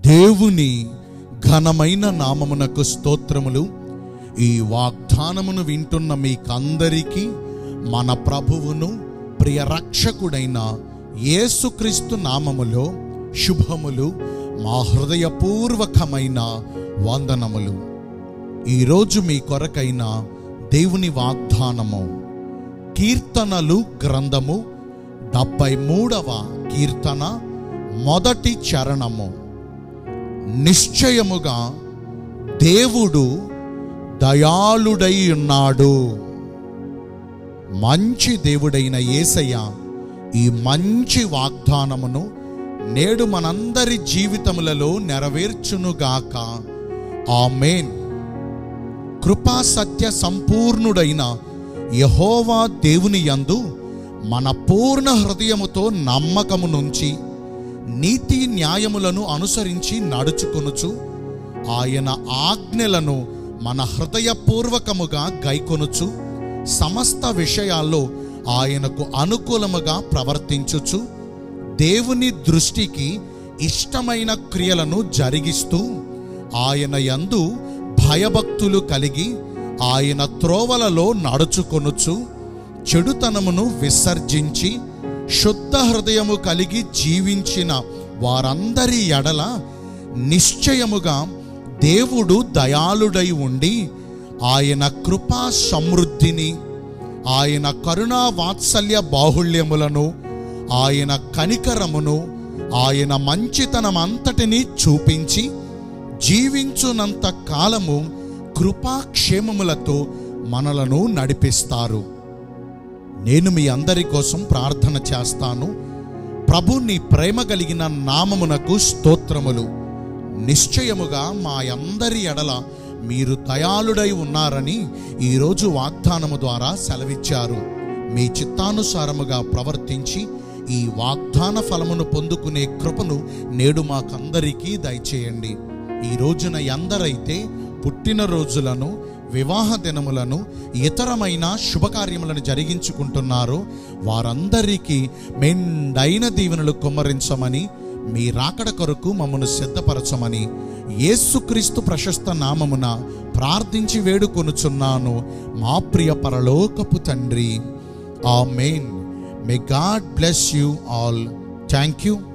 దేవుని ఘనమైన నామమునకు స్తోత్రములు ఈ వాగ్దానమును వింటున్న మీకందరికీ మన ప్రభువును ప్రియ రక్షకుడైన యేసుక్రీస్తు నామములో శుభములు మా హృదయపూర్వకమైన వందనములు ఈరోజు మీ కొరకైన దేవుని వాగ్దానము కీర్తనలు గ్రంథము డెబ్బై మూడవ కీర్తన మొదటి చరణము నిశ్చయముగా దేవుడు దయాళుడై ఉన్నాడు మంచి దేవుడైన యేసయ్య ఈ మంచి వాగ్దానమును నేడు మనందరి జీవితములలో నెరవేర్చునుగాక ఆమేన్ కృపా సత్య సంపూర్ణుడైన యహోవా దేవుని యందు మన పూర్ణ హృదయముతో నమ్మకము నుంచి నీతి న్యాయములను అనుసరించి నడుచుకొనుచు ఆయన ఆజ్ఞలను మన హృదయపూర్వకముగా గైకొనుచు సమస్త విషయాల్లో ఆయనకు అనుకూలముగా ప్రవర్తించుచు దేవుని దృష్టికి ఇష్టమైన క్రియలను జరిగిస్తూ ఆయన యందు భయభక్తులు కలిగి ఆయన త్రోవలలో నడుచుకొనుచు చెడుతనమును విసర్జించి శుద్ధ హృదయము కలిగి జీవించిన వారందరి ఎడల నిశ్చయముగా దేవుడు దయాళుడై ఉండి ఆయన కృపా సమృద్ధిని ఆయన కరుణా వాత్సల్య బాహుళ్యములను ఆయన కనికరమును ఆయన మంచితనమంతటిని చూపించి జీవించునంత కాలము కృపాక్షేమములతో మనలను నడిపిస్తారు నేను మీ అందరి కోసం ప్రార్థన చేస్తాను ప్రభు నీ ప్రేమ కలిగిన నామమునకు స్తోత్రములు నిశ్చయముగా మా అందరి ఎడల మీరు దయాళుడై ఉన్నారని ఈరోజు వాగ్దానము ద్వారా సెలవిచ్చారు మీ చిత్తానుసారముగా ప్రవర్తించి ఈ వాగ్దాన ఫలమును పొందుకునే కృపను నేడు మాకందరికీ దయచేయండి ఈ రోజున ఎందరైతే పుట్టినరోజులను వివాహ దినములను ఇతరమైన శుభకార్యములను జరిగించుకుంటున్నారో వారందరికీ మెండైన దీవెనలు కుమ్మరించమని మీ రాకడ కొరకు మమ్మను సిద్ధపరచమని యేసుక్రీస్తు ప్రశస్త నామమున ప్రార్థించి వేడుకొనుచున్నాను మా ప్రియ పరలోకపు తండ్రి amen may God bless you all thank you